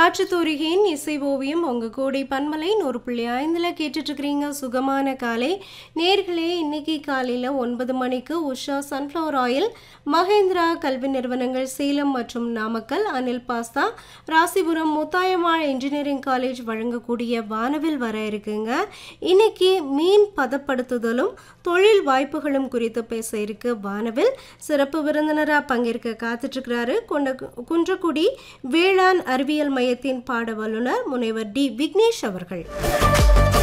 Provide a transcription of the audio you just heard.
காற்று தூரிகையின் இசை ஓவியம் உங்க கோடை பன்மலை நூறு புள்ளி ஐந்துல கேட்டுட்டு இருக்கிறீங்க சுகமான காலை நேர்களே இன்னைக்கு காலையில ஒன்பது மணிக்கு உஷா சன்ஃப்ளவர் ஆயில் மகேந்திரா கல்வி நிறுவனங்கள் சேலம் மற்றும் நாமக்கல் அனில் பாஸ்தா ராசிபுரம் முத்தாயம்மாள் இன்ஜினியரிங் காலேஜ் வழங்கக்கூடிய வானவில் வர இருக்குங்க இன்னைக்கு மீன் பதப்படுத்துதலும் தொழில் வாய்ப்புகளும் குறித்து பேச இருக்கு வானவில் சிறப்பு விருந்தினராக பங்கேற்க காத்துட்டு இருக்கிறாரு கொண்ட குன்றக்குடி வேளாண் அறிவியல் மையத்தின் பாட வல்லுனர் முனைவர் டி விக்னேஷ் அவர்கள்